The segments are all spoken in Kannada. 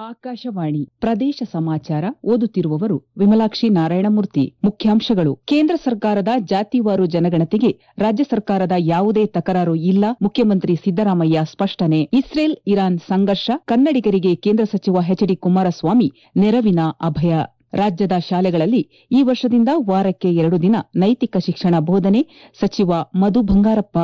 ಆಕಾಶವಾಣಿ ಪ್ರದೇಶ ಸಮಾಚಾರ ಓದುತ್ತಿರುವವರು ವಿಮಲಾಕ್ಷಿ ನಾರಾಯಣಮೂರ್ತಿ ಮುಖ್ಯಾಂಶಗಳು ಕೇಂದ್ರ ಸರ್ಕಾರದ ಜಾತಿವಾರು ಜನಗಣತಿಗೆ ರಾಜ್ಯ ಸರ್ಕಾರದ ಯಾವುದೇ ತಕರಾರು ಇಲ್ಲ ಮುಖ್ಯಮಂತ್ರಿ ಸಿದ್ದರಾಮಯ್ಯ ಸ್ಪಷ್ಟನೆ ಇಸ್ರೇಲ್ ಇರಾನ್ ಸಂಘರ್ಷ ಕನ್ನಡಿಗರಿಗೆ ಕೇಂದ್ರ ಸಚಿವ ಎಚ್ಡಿ ಕುಮಾರಸ್ವಾಮಿ ನೆರವಿನ ಅಭಯ ರಾಜ್ಯದ ಶಾಲೆಗಳಲ್ಲಿ ಈ ವರ್ಷದಿಂದ ವಾರಕ್ಕೆ ಎರಡು ದಿನ ನೈತಿಕ ಶಿಕ್ಷಣ ಬೋಧನೆ ಸಚಿವ ಮಧು ಬಂಗಾರಪ್ಪ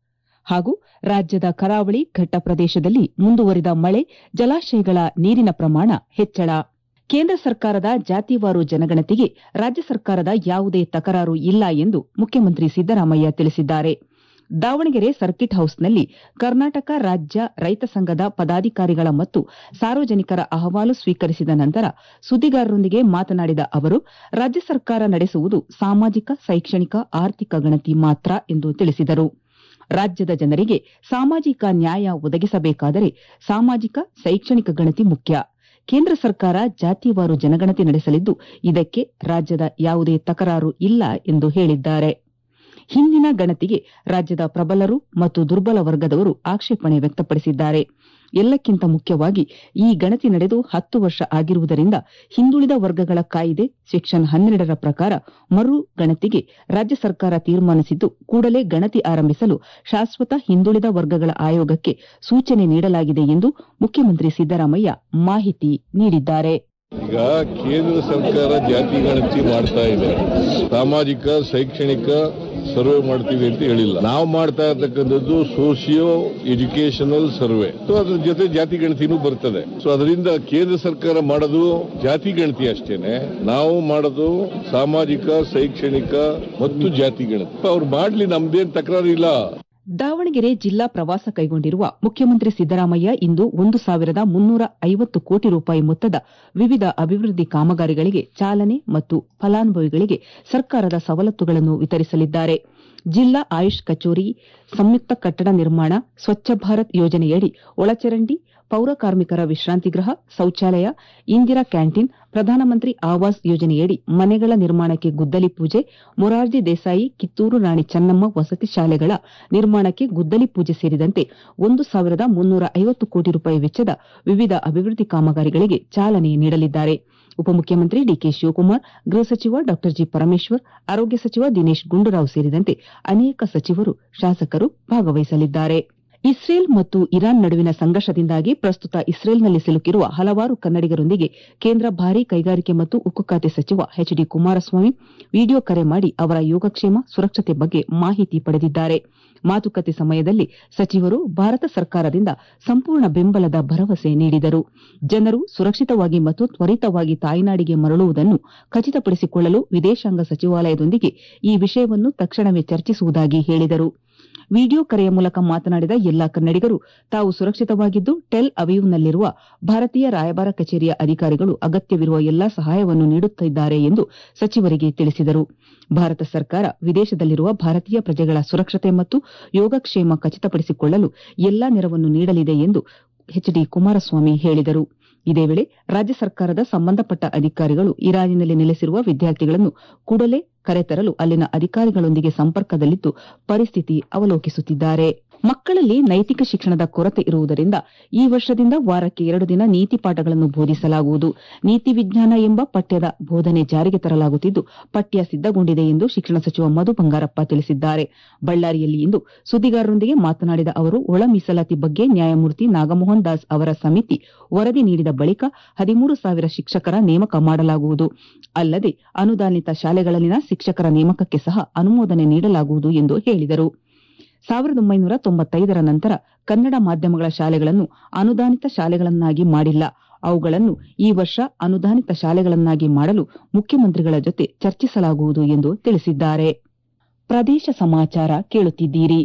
ಹಾಗೂ ರಾಜ್ಯದ ಕರಾವಳಿ ಘಟ್ಟ ಪ್ರದೇಶದಲ್ಲಿ ಮುಂದುವರಿದ ಮಳೆ ಜಲಾಶಯಗಳ ನೀರಿನ ಪ್ರಮಾಣ ಹೆಚ್ಚಳ ಕೇಂದ್ರ ಸರ್ಕಾರದ ಜಾತಿವಾರು ಜನಗಣತಿಗೆ ರಾಜ್ಯ ಸರ್ಕಾರದ ಯಾವುದೇ ತಕರಾರು ಇಲ್ಲ ಎಂದು ಮುಖ್ಯಮಂತ್ರಿ ಸಿದ್ದರಾಮಯ್ಯ ತಿಳಿಸಿದ್ದಾರೆ ದಾವಣಗೆರೆ ಸರ್ಕಿಟ್ ಹೌಸ್ನಲ್ಲಿ ಕರ್ನಾಟಕ ರಾಜ್ಯ ರೈತ ಸಂಘದ ಪದಾಧಿಕಾರಿಗಳ ಮತ್ತು ಸಾರ್ವಜನಿಕರ ಅಹವಾಲು ಸ್ವೀಕರಿಸಿದ ನಂತರ ಸುದ್ದಿಗಾರರೊಂದಿಗೆ ಮಾತನಾಡಿದ ಅವರು ರಾಜ್ಯ ಸರ್ಕಾರ ನಡೆಸುವುದು ಸಾಮಾಜಿಕ ಶೈಕ್ಷಣಿಕ ಆರ್ಥಿಕ ಗಣತಿ ಮಾತ್ರ ಎಂದು ತಿಳಿಸಿದರು ರಾಜ್ಯದ ಜನರಿಗೆ ಸಾಮಾಜಿಕ ನ್ಯಾಯ ಒದಗಿಸಬೇಕಾದರೆ ಸಾಮಾಜಿಕ ಶೈಕ್ಷಣಿಕ ಗಣತಿ ಮುಖ್ಯ ಕೇಂದ್ರ ಸರ್ಕಾರ ಜಾತಿವಾರು ಜನಗಣತಿ ನಡೆಸಲಿದ್ದು ಇದಕ್ಕೆ ರಾಜ್ಯದ ಯಾವುದೇ ತಕರಾರು ಇಲ್ಲ ಎಂದು ಹೇಳಿದ್ದಾರೆ ಹಿಂದಿನ ಗಣತಿಗೆ ರಾಜ್ಯದ ಪ್ರಬಲರು ಮತ್ತು ದುರ್ಬಲ ವರ್ಗದವರು ಆಕ್ಷೇಪಣೆ ವ್ಯಕ್ತಪಡಿಸಿದ್ದಾರೆ ಎಲ್ಲಕ್ಕಿಂತ ಮುಖ್ಯವಾಗಿ ಈ ಗಣತಿ ನಡೆದು ಹತ್ತು ವರ್ಷ ಆಗಿರುವುದರಿಂದ ಹಿಂದುಳಿದ ವರ್ಗಗಳ ಕಾಯಿದೆ ಸೆಕ್ಷನ್ ಹನ್ನೆರಡರ ಪ್ರಕಾರ ಮರು ಗಣತಿಗೆ ರಾಜ್ಯ ಸರ್ಕಾರ ತೀರ್ಮಾನಿಸಿದ್ದು ಕೂಡಲೇ ಗಣತಿ ಆರಂಭಿಸಲು ಶಾಶ್ವತ ಹಿಂದುಳಿದ ವರ್ಗಗಳ ಆಯೋಗಕ್ಕೆ ಸೂಚನೆ ನೀಡಲಾಗಿದೆ ಎಂದು ಮುಖ್ಯಮಂತ್ರಿ ಸಿದ್ದರಾಮಯ್ಯ ಮಾಹಿತಿ ನೀಡಿದ್ದಾರೆ ಈಗ ಕೇಂದ್ರ ಸರ್ಕಾರ ಜಾತಿ ಗಣತಿ ಮಾಡ್ತಾ ಇದೆ ಸಾಮಾಜಿಕ ಶೈಕ್ಷಣಿಕ ಸರ್ವೆ ಮಾಡ್ತೀವಿ ಅಂತ ಹೇಳಿಲ್ಲ ನಾವು ಮಾಡ್ತಾ ಇರ್ತಕ್ಕಂಥದ್ದು ಸೋಷಿಯೋ ಎಜುಕೇಶನಲ್ ಸರ್ವೆ ಸೊ ಅದ್ರ ಜೊತೆ ಜಾತಿ ಗಣತಿನೂ ಬರ್ತದೆ ಸೊ ಅದರಿಂದ ಕೇಂದ್ರ ಸರ್ಕಾರ ಮಾಡೋದು ಜಾತಿ ಗಣತಿ ಅಷ್ಟೇನೆ ನಾವು ಮಾಡೋದು ಸಾಮಾಜಿಕ ಶೈಕ್ಷಣಿಕ ಮತ್ತು ಜಾತಿ ಗಣತಿ ಅವ್ರು ಮಾಡ್ಲಿ ನಮ್ದೇನ್ ತಕರಾರು ಇಲ್ಲ ದಾವಣಗೆರೆ ಜಿಲ್ಲಾ ಪ್ರವಾಸ ಕೈಗೊಂಡಿರುವ ಮುಖ್ಯಮಂತ್ರಿ ಸಿದ್ದರಾಮಯ್ಯ ಇಂದು ಒಂದು ಸಾವಿರದ ಮುನ್ನೂರ ಐವತ್ತು ಕೋಟಿ ರೂಪಾಯಿ ಮೊತ್ತದ ವಿವಿಧ ಅಭಿವೃದ್ಧಿ ಕಾಮಗಾರಿಗಳಿಗೆ ಚಾಲನೆ ಮತ್ತು ಫಲಾನುಭವಿಗಳಿಗೆ ಸರ್ಕಾರದ ಸವಲತ್ತುಗಳನ್ನು ವಿತರಿಸಲಿದ್ದಾರೆ ಜಿಲ್ಲಾ ಆಯುಷ್ ಕಚೇರಿ ಸಂಯುಕ್ತ ಕಟ್ಟಡ ನಿರ್ಮಾಣ ಸ್ವಚ್ಛ ಭಾರತ್ ಯೋಜನೆಯಡಿ ಒಳಚರಂಡಿ ಪೌರ ಕಾರ್ಮಿಕರ ವಿಶ್ರಾಂತಿ ಗೃಹ ಶೌಚಾಲಯ ಇಂದಿರಾ ಕ್ಯಾಂಟೀನ್ ಪ್ರಧಾನಮಂತ್ರಿ ಆವಾಸ್ ಯೋಜನೆಯಡಿ ಮನೆಗಳ ನಿರ್ಮಾಣಕ್ಕೆ ಗುದ್ದಲಿ ಪೂಜೆ ಮೊರಾರ್ಜಿ ದೇಸಾಯಿ ಕಿತ್ತೂರು ರಾಣಿ ಚೆನ್ನಮ್ಮ ವಸತಿ ಶಾಲೆಗಳ ನಿರ್ಮಾಣಕ್ಕೆ ಗುದ್ದಲಿ ಪೂಜೆ ಸೇರಿದಂತೆ ಒಂದು ಸಾವಿರದ ಮುನ್ನೂರ ಐವತ್ತು ಕೋಟಿ ರೂಪಾಯಿ ವೆಚ್ಚದ ವಿವಿಧ ಅಭಿವೃದ್ಧಿ ಕಾಮಗಾರಿಗಳಿಗೆ ಚಾಲನೆ ನೀಡಲಿದ್ದಾರೆ ಉಪಮುಖ್ಯಮಂತ್ರಿ ಡಿಕೆ ಶಿವಕುಮಾರ್ ಗೃಹ ಸಚಿವ ಡಾ ಜಿ ಪರಮೇಶ್ವರ್ ಆರೋಗ್ಯ ಸಚಿವ ದಿನೇಶ್ ಗುಂಡೂರಾವ್ ಸೇರಿದಂತೆ ಅನೇಕ ಸಚಿವರು ಶಾಸಕರು ಭಾಗವಹಿಸಲಿದ್ದಾರೆ ಇಸ್ರೇಲ್ ಮತ್ತು ಇರಾನ್ ನಡುವಿನ ಸಂಘರ್ಷದಿಂದಾಗಿ ಪ್ರಸ್ತುತ ಇಸ್ರೇಲ್ನಲ್ಲಿ ಸಿಲುಕಿರುವ ಹಲವಾರು ಕನ್ನಡಿಗರೊಂದಿಗೆ ಕೇಂದ್ರ ಭಾರೀ ಕೈಗಾರಿಕೆ ಮತ್ತು ಉಕ್ಕು ಖಾತೆ ಸಚಿವ ಎಚ್ ಡಿ ಕುಮಾರಸ್ವಾಮಿ ವಿಡಿಯೋ ಕರೆ ಮಾಡಿ ಅವರ ಯೋಗಕ್ಷೇಮ ಸುರಕ್ಷತೆ ಬಗ್ಗೆ ಮಾಹಿತಿ ಪಡೆದಿದ್ದಾರೆ ಮಾತುಕತೆ ಸಮಯದಲ್ಲಿ ಸಚಿವರು ಭಾರತ ಸರ್ಕಾರದಿಂದ ಸಂಪೂರ್ಣ ಬೆಂಬಲದ ಭರವಸೆ ನೀಡಿದರು ಜನರು ಸುರಕ್ಷಿತವಾಗಿ ಮತ್ತು ತ್ವರಿತವಾಗಿ ತಾಯ್ನಾಡಿಗೆ ಮರಳುವುದನ್ನು ಖಚಿತಪಡಿಸಿಕೊಳ್ಳಲು ವಿದೇಶಾಂಗ ಸಚಿವಾಲಯದೊಂದಿಗೆ ಈ ವಿಷಯವನ್ನು ತಕ್ಷಣವೇ ಚರ್ಚಿಸುವುದಾಗಿ ಹೇಳಿದರು ವಿಡಿಯೋ ಕರೆಯ ಮೂಲಕ ಮಾತನಾಡಿದ ಎಲ್ಲಾ ಕನ್ನಡಿಗರು ತಾವು ಸುರಕ್ಷಿತವಾಗಿದ್ದು ಟೆಲ್ ಅವೀವ್ನಲ್ಲಿರುವ ಭಾರತೀಯ ರಾಯಭಾರ ಕಚೇರಿಯ ಅಧಿಕಾರಿಗಳು ಅಗತ್ಯವಿರುವ ಎಲ್ಲಾ ಸಹಾಯವನ್ನು ನೀಡುತ್ತಿದ್ದಾರೆ ಎಂದು ಸಚಿವರಿಗೆ ತಿಳಿಸಿದರು ಭಾರತ ಸರ್ಕಾರ ವಿದೇಶದಲ್ಲಿರುವ ಭಾರತೀಯ ಪ್ರಜೆಗಳ ಸುರಕ್ಷತೆ ಮತ್ತು ಯೋಗಕ್ಷೇಮ ಖಚಿತಪಡಿಸಿಕೊಳ್ಳಲು ಎಲ್ಲಾ ನೆರವನ್ನು ನೀಡಲಿದೆ ಎಂದು ಎಚ್ ಡಿ ಕುಮಾರಸ್ವಾಮಿ ಹೇಳಿದರು ಇದೇ ವೇಳೆ ರಾಜ್ಯ ಸರ್ಕಾರದ ಸಂಬಂಧಪಟ್ಟ ಅಧಿಕಾರಿಗಳು ಇರಾನಿನಲ್ಲಿ ನೆಲೆಸಿರುವ ವಿದ್ಯಾರ್ಥಿಗಳನ್ನು ಕೂಡಲೇ ಕರೆತರಲು ಅಲ್ಲಿನ ಅಧಿಕಾರಿಗಳೊಂದಿಗೆ ಸಂಪರ್ಕದಲ್ಲಿದ್ದು ಪರಿಸ್ಥಿತಿ ಅವಲೋಕಿಸುತ್ತಿದ್ದಾರೆ ಮಕ್ಕಳಲ್ಲಿ ನೈತಿಕ ಶಿಕ್ಷಣದ ಕೊರತೆ ಇರುವುದರಿಂದ ಈ ವರ್ಷದಿಂದ ವಾರಕ್ಕೆ ಎರಡು ದಿನ ನೀತಿ ಪಾಠಗಳನ್ನು ಬೋಧಿಸಲಾಗುವುದು ನೀತಿ ವಿಜ್ಞಾನ ಎಂಬ ಪಠ್ಯದ ಬೋಧನೆ ಜಾರಿಗೆ ತರಲಾಗುತ್ತಿದ್ದು ಪಠ್ಯ ಸಿದ್ದಗೊಂಡಿದೆ ಎಂದು ಶಿಕ್ಷಣ ಸಚಿವ ಮಧು ಬಂಗಾರಪ್ಪ ತಿಳಿಸಿದ್ದಾರೆ ಬಳ್ಳಾರಿಯಲ್ಲಿ ಇಂದು ಸುದ್ದಿಗಾರರೊಂದಿಗೆ ಮಾತನಾಡಿದ ಅವರು ಒಳ ಮೀಸಲಾತಿ ಬಗ್ಗೆ ನ್ಯಾಯಮೂರ್ತಿ ನಾಗಮೋಹನ್ ದಾಸ್ ಅವರ ಸಮಿತಿ ವರದಿ ನೀಡಿದ ಬಳಿಕ ಹದಿಮೂರು ಸಾವಿರ ಶಿಕ್ಷಕರ ನೇಮಕ ಮಾಡಲಾಗುವುದು ಅಲ್ಲದೆ ಅನುದಾನಿತ ಶಾಲೆಗಳಲ್ಲಿನ ಶಿಕ್ಷಕರ ನೇಮಕಕ್ಕೆ ಸಹ ಅನುಮೋದನೆ ನೀಡಲಾಗುವುದು ಎಂದು ಹೇಳಿದರು ಸಾವಿರದ ಒಂಬೈನೂರ ತೊಂಬತ್ತೈದರ ನಂತರ ಕನ್ನಡ ಮಾಧ್ಯಮಗಳ ಶಾಲೆಗಳನ್ನು ಅನುದಾನಿತ ಶಾಲೆಗಳನ್ನಾಗಿ ಮಾಡಿಲ್ಲ ಅವುಗಳನ್ನು ಈ ವರ್ಷ ಅನುದಾನಿತ ಶಾಲೆಗಳನ್ನಾಗಿ ಮಾಡಲು ಮುಖ್ಯಮಂತ್ರಿಗಳ ಜೊತೆ ಚರ್ಚಿಸಲಾಗುವುದು ಎಂದು ತಿಳಿಸಿದ್ದಾರೆ ಪ್ರದೇಶ ಸಮಾಚಾರ ಕೇಳುತ್ತಿದ್ದೀರಿ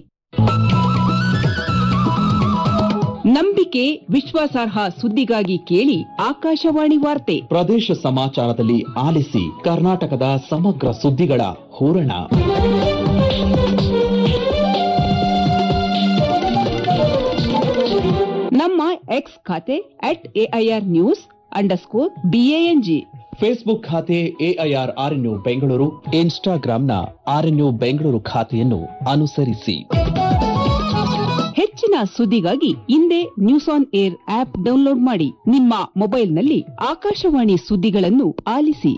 ನಂಬಿಕೆ ವಿಶ್ವಾಸಾರ್ಹ ಸುದ್ದಿಗಾಗಿ ಕೇಳಿ ಆಕಾಶವಾಣಿ ವಾರ್ತೆ ಪ್ರದೇಶ ಸಮಾಚಾರದಲ್ಲಿ ಆಲಿಸಿ ಕರ್ನಾಟಕದ ಸಮಗ್ರ ಸುದ್ದಿಗಳ ಹೂರಣ ನಮ್ಮ ಎಕ್ಸ್ ಖಾತೆ at AIR news underscore BANG Facebook ಖಾತೆ ಎಐಆರ್ ಆರ್ಎನ್ಯು ಬೆಂಗಳೂರು ಇನ್ಸ್ಟಾಗ್ರಾಂನ ಆರ್ಎನ್ಯು ಬೆಂಗಳೂರು ಖಾತೆಯನ್ನು ಅನುಸರಿಸಿ ಹೆಚ್ಚಿನ ಸುದ್ದಿಗಾಗಿ ಇಂದೇ news on air app download ಮಾಡಿ ನಿಮ್ಮ ಮೊಬೈಲ್ನಲ್ಲಿ ಆಕಾಶವಾಣಿ ಸುದ್ದಿಗಳನ್ನು ಆಲಿಸಿ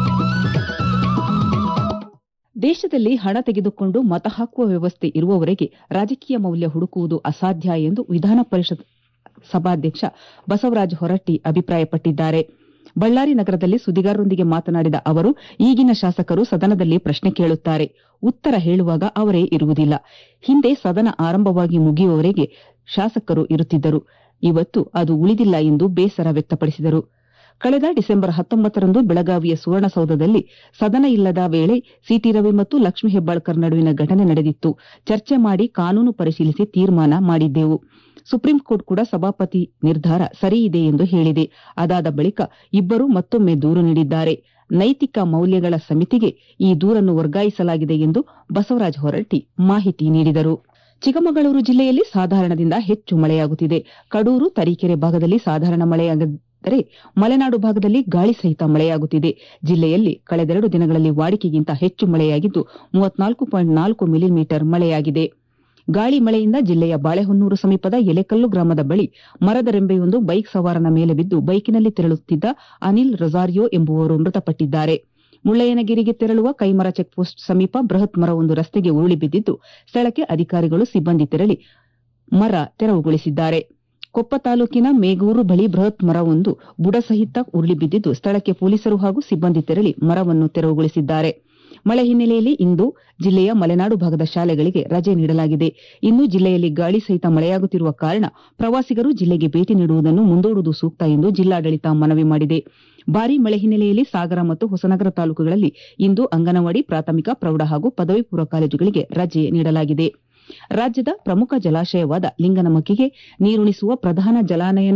ದೇಶದಲ್ಲಿ ಹಣ ತೆಗೆದುಕೊಂಡು ಮತ ಹಾಕುವ ವ್ಯವಸ್ಥೆ ಇರುವವರೆಗೆ ರಾಜಕೀಯ ಮೌಲ್ಯ ಹುಡುಕುವುದು ಅಸಾಧ್ಯ ಎಂದು ವಿಧಾನ ಪರಿಷತ್ ಸಭಾಧ್ಯಕ್ಷ ಬಸವರಾಜ ಹೊರಟ್ಟಿ ಅಭಿಪ್ರಾಯಪಟ್ಟಿದ್ದಾರೆ ಬಳ್ಳಾರಿ ನಗರದಲ್ಲಿ ಸುದ್ದಿಗಾರರೊಂದಿಗೆ ಮಾತನಾಡಿದ ಅವರು ಈಗಿನ ಶಾಸಕರು ಸದನದಲ್ಲಿ ಪ್ರಶ್ನೆ ಕೇಳುತ್ತಾರೆ ಉತ್ತರ ಹೇಳುವಾಗ ಅವರೇ ಇರುವುದಿಲ್ಲ ಹಿಂದೆ ಸದನ ಆರಂಭವಾಗಿ ಮುಗಿಯುವವರೆಗೆ ಶಾಸಕರು ಇರುತ್ತಿದ್ದರು ಇವತ್ತು ಅದು ಉಳಿದಿಲ್ಲ ಎಂದು ಬೇಸರ ವ್ಯಕ್ತಪಡಿಸಿದರು ಕಳೆದ ಡಿಸೆಂಬರ್ ಹತ್ತೊಂಬತ್ತರಂದು ಬೆಳಗಾವಿಯ ಸುವರ್ಣಸೌಧದಲ್ಲಿ ಸದನ ಇಲ್ಲದ ವೇಳೆ ಸಿಟಿ ರವಿ ಮತ್ತು ಲಕ್ಷ್ಮೀ ಹೆಬ್ಬಾಳ್ಕರ್ ನಡುವಿನ ಘಟನೆ ನಡೆದಿತ್ತು ಚರ್ಚೆ ಮಾಡಿ ಕಾನೂನು ಪರಿಶೀಲಿಸಿ ತೀರ್ಮಾನ ಮಾಡಿದ್ದೆವು ಸುಪ್ರೀಂ ಕೋರ್ಟ್ ಕೂಡ ಸಭಾಪತಿ ನಿರ್ಧಾರ ಸರಿಯಿದೆ ಎಂದು ಹೇಳಿದೆ ಅದಾದ ಬಳಿಕ ಇಬ್ಬರು ಮತ್ತೊಮ್ಮೆ ದೂರು ನೀಡಿದ್ದಾರೆ ನೈತಿಕ ಮೌಲ್ಯಗಳ ಸಮಿತಿಗೆ ಈ ದೂರನ್ನು ವರ್ಗಾಯಿಸಲಾಗಿದೆ ಎಂದು ಬಸವರಾಜ ಹೊರಟ್ಟಿ ಮಾಹಿತಿ ನೀಡಿದರು ಚಿಕ್ಕಮಗಳೂರು ಜಿಲ್ಲೆಯಲ್ಲಿ ಸಾಧಾರಣದಿಂದ ಹೆಚ್ಚು ಮಳೆಯಾಗುತ್ತಿದೆ ಕಡೂರು ತರೀಕೆರೆ ಭಾಗದಲ್ಲಿ ಸಾಧಾರಣ ಮಳೆಯಾಗಿದ್ದರೆ ಮಲೆನಾಡು ಭಾಗದಲ್ಲಿ ಗಾಳಿ ಸಹಿತ ಮಳೆಯಾಗುತ್ತಿದೆ ಜಿಲ್ಲೆಯಲ್ಲಿ ಕಳೆದೆರಡು ದಿನಗಳಲ್ಲಿ ವಾಡಿಕೆಗಿಂತ ಹೆಚ್ಚು ಮಳೆಯಾಗಿದ್ದು ಮೂವತ್ನಾಲ್ಕು ಪಾಯಿಂಟ್ ನಾಲ್ಕು ಮಿಲಿಮೀಟರ್ ಮಳೆಯಾಗಿದೆ ಗಾಳಿ ಮಳೆಯಿಂದ ಜಿಲ್ಲೆಯ ಬಾಳೆಹೊನ್ನೂರು ಸಮೀಪದ ಎಲೆಕಲ್ಲು ಗ್ರಾಮದ ಬಳಿ ಮರದ ರೆಂಬೆಯೊಂದು ಬೈಕ್ ಸವಾರನ ಮೇಲೆ ಬಿದ್ದು ಬೈಕಿನಲ್ಲಿ ತೆರಳುತ್ತಿದ್ದ ಅನಿಲ್ ರೊಜಾರಿಯೋ ಎಂಬುವವರು ಮೃತಪಟ್ಟಿದ್ದಾರೆ ಮುಳ್ಳಯ್ಯನಗಿರಿಗೆ ತೆರಳುವ ಕೈಮರ ಚೆಕ್ಪೋಸ್ಟ್ ಸಮೀಪ ಬೃಹತ್ ಮರವೊಂದು ರಸ್ತೆಗೆ ಉರುಳಿ ಬಿದ್ದಿದ್ದು ಸ್ಥಳಕ್ಕೆ ಅಧಿಕಾರಿಗಳು ಸಿಬ್ಬಂದಿ ತೆರಳಿ ಮರ ತೆರವುಗೊಳಿಸಿದ್ದಾರೆ ಕೊಪ್ಪ ತಾಲೂಕಿನ ಮೇಗೂರು ಬಳಿ ಬೃಹತ್ ಮರವೊಂದು ಬುಡ ಸಹಿತ ಉರುಳಿ ಬಿದ್ದಿದ್ದು ಸ್ಥಳಕ್ಕೆ ಪೊಲೀಸರು ಹಾಗೂ ಸಿಬ್ಬಂದಿ ತೆರಳಿ ಮರವನ್ನು ತೆರವುಗೊಳಿಸಿದ್ದಾರೆ ಮಳೆ ಹಿನ್ನೆಲೆಯಲ್ಲಿ ಇಂದು ಜಿಲ್ಲೆಯ ಮಲೆನಾಡು ಭಾಗದ ಶಾಲೆಗಳಿಗೆ ರಜೆ ನೀಡಲಾಗಿದೆ ಇನ್ನು ಜಿಲ್ಲೆಯಲ್ಲಿ ಗಾಳಿ ಸಹಿತ ಮಳೆಯಾಗುತ್ತಿರುವ ಕಾರಣ ಪ್ರವಾಸಿಗರು ಜಿಲ್ಲೆಗೆ ಭೇಟಿ ನೀಡುವುದನ್ನು ಮುಂದೂಡುವುದು ಸೂಕ್ತ ಎಂದು ಜಿಲ್ಲಾಡಳಿತ ಮನವಿ ಮಾಡಿದೆ ಭಾರೀ ಮಳೆ ಹಿನ್ನೆಲೆಯಲ್ಲಿ ಸಾಗರ ಮತ್ತು ಹೊಸನಗರ ತಾಲೂಕುಗಳಲ್ಲಿ ಇಂದು ಅಂಗನವಾಡಿ ಪ್ರಾಥಮಿಕ ಪ್ರೌಢ ಹಾಗೂ ಪದವಿ ಪೂರ್ವ ಕಾಲೇಜುಗಳಿಗೆ ರಜೆ ನೀಡಲಾಗಿದೆ ರಾಜ್ಯದ ಪ್ರಮುಖ ಜಲಾಶಯವಾದ ಲಿಂಗನಮಕ್ಕಿಗೆ ನೀರುಣಿಸುವ ಪ್ರಧಾನ ಜಲಾನಯನ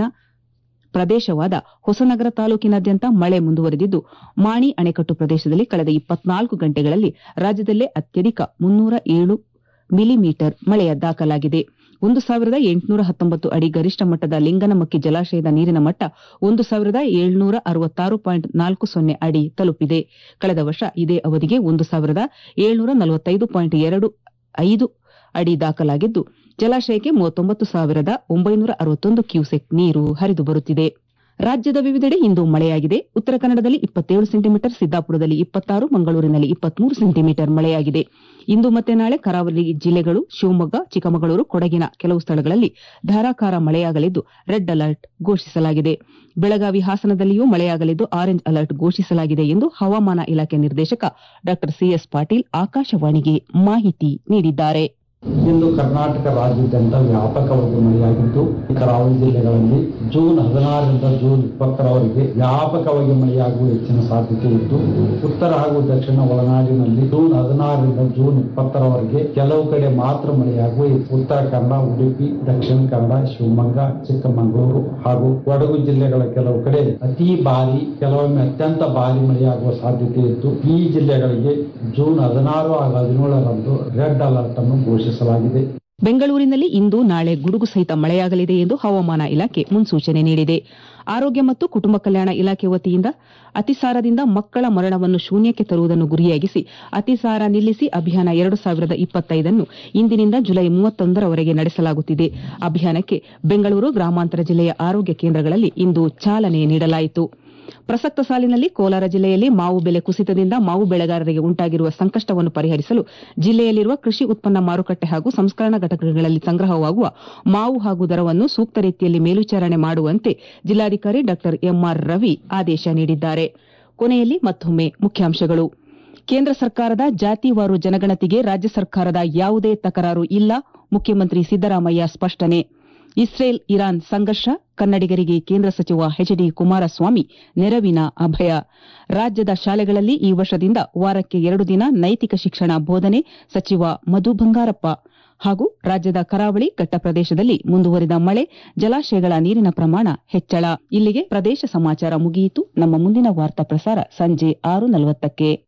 ಪ್ರದೇಶವಾದ ಹೊಸನಗರ ತಾಲೂಕಿನಾದ್ಯಂತ ಮಳೆ ಮುಂದುವರೆದಿದ್ದು ಮಾಣಿ ಅಣೆಕಟ್ಟು ಪ್ರದೇಶದಲ್ಲಿ ಕಳೆದ ಇಪ್ಪತ್ನಾಲ್ಕು ಗಂಟೆಗಳಲ್ಲಿ ರಾಜ್ಯದಲ್ಲೇ ಅತ್ಯಧಿಕ ಮುನ್ನೂರ ಏಳು ಮಿಲಿಮೀಟರ್ ಮಳೆಯ ದಾಖಲಾಗಿದೆ ಒಂದು ಸಾವಿರದ ಎಂಟುನೂರ ಹತ್ತೊಂಬತ್ತು ಅಡಿ ಗರಿಷ್ಠ ಮಟ್ಟದ ಲಿಂಗನಮಕ್ಕಿ ಜಲಾಶಯದ ನೀರಿನ ಮಟ್ಟ ಒಂದು ಸಾವಿರದ ಏಳ್ನೂರ ಅರವತ್ತಾರು ಪಾಯಿಂಟ್ ನಾಲ್ಕು ಸೊನ್ನೆ ಅಡಿ ತಲುಪಿದೆ ಕಳೆದ ವರ್ಷ ಇದೇ ಅವಧಿಗೆ ಒಂದು ಸಾವಿರದ ಏಳ್ನೂರ ನಲವತ್ತೈದು ಪಾಯಿಂಟ್ ಎರಡು ಐದು ಅಡಿ ದಾಖಲಾಗಿದ್ದು ಜಲಾಶಯಕ್ಕೆ ಮೂವತ್ತೊಂಬತ್ತು ಸಾವಿರದ ಒಂಬೈನೂರ ಅರವತ್ತೊಂದು ಕ್ಯೂಸೆಕ್ ನೀರು ಹರಿದು ಬರುತ್ತಿದೆ ರಾಜ್ಯದ ವಿವಿಧೆಡೆ ಇಂದು ಮಳೆಯಾಗಿದೆ ಉತ್ತರ ಕನ್ನಡದಲ್ಲಿ ಇಪ್ಪತ್ತೇಳು ಸೆಂಟಿಮೀಟರ್ ಸಿದ್ದಾಪುರದಲ್ಲಿ ಇಪ್ಪತ್ತಾರು ಮಂಗಳೂರಿನಲ್ಲಿ ಇಪ್ಪತ್ಮೂರು ಸೆಂಟಿಮೀಟರ್ ಮಳೆಯಾಗಿದೆ ಇಂದು ಮತ್ತೆ ನಾಳೆ ಕರಾವಳಿ ಜಿಲ್ಲೆಗಳು ಶಿವಮೊಗ್ಗ ಚಿಕ್ಕಮಗಳೂರು ಕೊಡಗಿನ ಕೆಲವು ಸ್ಥಳಗಳಲ್ಲಿ ಧಾರಾಕಾರ ಮಳೆಯಾಗಲಿದ್ದು ರೆಡ್ ಅಲರ್ಟ್ ಘೋಷಿಸಲಾಗಿದೆ ಬೆಳಗಾವಿ ಹಾಸನದಲ್ಲಿಯೂ ಮಳೆಯಾಗಲಿದ್ದು ಆರೆಂಜ್ ಅಲರ್ಟ್ ಘೋಷಿಸಲಾಗಿದೆ ಎಂದು ಹವಾಮಾನ ಇಲಾಖೆ ನಿರ್ದೇಶಕ ಡಾ ಸಿಎಸ್ ಪಾಟೀಲ್ ಆಕಾಶವಾಣಿಗೆ ಮಾಹಿತಿ ನೀಡಿದ್ದಾರೆ ಇಂದು ಕರ್ನಾಟಕ ರಾಜ್ಯಾದ್ಯಂತ ವ್ಯಾಪಕವಾಗಿ ಮಳೆಯಾಗಿದ್ದು ಕರಾವಳಿ ಜಿಲ್ಲೆಗಳಲ್ಲಿ ಜೂನ್ ಹದಿನಾರರಿಂದ ಜೂನ್ ಇಪ್ಪತ್ತರವರೆಗೆ ವ್ಯಾಪಕವಾಗಿ ಮಳೆಯಾಗುವ ಹೆಚ್ಚಿನ ಸಾಧ್ಯತೆ ಇದ್ದು ಉತ್ತರ ಹಾಗೂ ದಕ್ಷಿಣ ಒಳನಾಡಿನಲ್ಲಿ ಜೂನ್ ಹದಿನಾರರಿಂದ ಜೂನ್ ಇಪ್ಪತ್ತರವರೆಗೆ ಕೆಲವು ಕಡೆ ಮಾತ್ರ ಮಳೆಯಾಗುವ ಉತ್ತರ ಕನ್ನಡ ಉಡುಪಿ ದಕ್ಷಿಣ ಕನ್ನಡ ಶಿವಮೊಗ್ಗ ಚಿಕ್ಕಮಗಳೂರು ಹಾಗೂ ಕೊಡಗು ಜಿಲ್ಲೆಗಳ ಕೆಲವು ಕಡೆ ಅತಿ ಭಾರಿ ಕೆಲವೊಮ್ಮೆ ಅತ್ಯಂತ ಭಾರಿ ಮಳೆಯಾಗುವ ಸಾಧ್ಯತೆ ಇದ್ದು ಈ ಜಿಲ್ಲೆಗಳಿಗೆ ಜೂನ್ ಹದಿನಾರು ಹಾಗೂ ಹದಿನೇಳರಂದು ರೆಡ್ ಅಲರ್ಟ್ ಅನ್ನು ಘೋಷಿಸಲಾಗಿದೆ ಬೆಂಗಳೂರಿನಲ್ಲಿ ಇಂದು ನಾಳೆ ಗುಡುಗು ಸಹಿತ ಮಳೆಯಾಗಲಿದೆ ಎಂದು ಹವಾಮಾನ ಇಲಾಖೆ ಮುನ್ಸೂಚನೆ ನೀಡಿದೆ ಆರೋಗ್ಯ ಮತ್ತು ಕುಟುಂಬ ಕಲ್ಯಾಣ ಇಲಾಖೆ ವತಿಯಿಂದ ಅತಿಸಾರದಿಂದ ಮಕ್ಕಳ ಮರಣವನ್ನು ಶೂನ್ಯಕ್ಕೆ ತರುವುದನ್ನು ಗುರಿಯಾಗಿಸಿ ಅತಿಸಾರ ನಿಲ್ಲಿಸಿ ಅಭಿಯಾನ ಎರಡು ಸಾವಿರದ ಇಪ್ಪತ್ತೈದನ್ನು ಇಂದಿನಿಂದ ಜುಲೈ ಮೂವತ್ತೊಂದರವರೆಗೆ ನಡೆಸಲಾಗುತ್ತಿದೆ ಅಭಿಯಾನಕ್ಕೆ ಬೆಂಗಳೂರು ಗ್ರಾಮಾಂತರ ಜಿಲ್ಲೆಯ ಆರೋಗ್ಯ ಕೇಂದ್ರಗಳಲ್ಲಿ ಇಂದು ಚಾಲನೆ ನೀಡಲಾಯಿತು ಪ್ರಸಕ್ತ ಸಾಲಿನಲ್ಲಿ ಕೋಲಾರ ಜಿಲ್ಲೆಯಲ್ಲಿ ಮಾವು ಬೆಲೆ ಕುಸಿತದಿಂದ ಮಾವು ಬೆಳೆಗಾರರಿಗೆ ಉಂಟಾಗಿರುವ ಸಂಕಷ್ಟವನ್ನು ಪರಿಹರಿಸಲು ಜಿಲ್ಲೆಯಲ್ಲಿರುವ ಕೃಷಿ ಉತ್ಪನ್ನ ಮಾರುಕಟ್ಟೆ ಹಾಗೂ ಸಂಸ್ಕರಣಾ ಘಟಕಗಳಲ್ಲಿ ಸಂಗ್ರಹವಾಗುವ ಮಾವು ಹಾಗೂ ದರವನ್ನು ಸೂಕ್ತ ರೀತಿಯಲ್ಲಿ ಮೇಲ್ವಿಚಾರಣೆ ಮಾಡುವಂತೆ ಜಿಲ್ಲಾಧಿಕಾರಿ ಡಾ ಎಂಆರ್ ರವಿ ಆದೇಶ ನೀಡಿದ್ದಾರೆ ಕೊನೆಯಲ್ಲಿ ಮತ್ತೊಮ್ಮೆ ಮುಖ್ಯಾಂಶಗಳು ಕೇಂದ್ರ ಸರ್ಕಾರದ ಜಾತಿವಾರು ಜನಗಣತಿಗೆ ರಾಜ್ಯ ಸರ್ಕಾರದ ಯಾವುದೇ ತಕರಾರು ಇಲ್ಲ ಮುಖ್ಯಮಂತ್ರಿ ಸಿದ್ದರಾಮಯ್ಯ ಸ್ಪಷ್ಟನೆ ಇಸ್ರೇಲ್ ಇರಾನ್ ಸಂಘರ್ಷ ಕನ್ನಡಿಗರಿಗೆ ಕೇಂದ್ರ ಸಚಿವ ಎಚ್ಡಿ ಕುಮಾರಸ್ವಾಮಿ ನೆರವಿನ ಅಭಯ ರಾಜ್ಯದ ಶಾಲೆಗಳಲ್ಲಿ ಈ ವರ್ಷದಿಂದ ವಾರಕ್ಕೆ ಎರಡು ದಿನ ನೈತಿಕ ಶಿಕ್ಷಣ ಬೋಧನೆ ಸಚಿವ ಮಧು ಬಂಗಾರಪ್ಪ ಹಾಗೂ ರಾಜ್ಯದ ಕರಾವಳಿ ಘಟ್ಟ ಪ್ರದೇಶದಲ್ಲಿ ಮುಂದುವರಿದ ಮಳೆ ಜಲಾಶಯಗಳ ನೀರಿನ ಪ್ರಮಾಣ ಹೆಚ್ಚಳ ಇಲ್ಲಿಗೆ ಪ್ರದೇಶ ಸಮಾಚಾರ ಮುಗಿಯಿತು ನಮ್ಮ ಮುಂದಿನ ವಾರ್ತಾ ಪ್ರಸಾರ ಸಂಜೆ ಆರು ನಲವತ್ತಕ್ಕೆ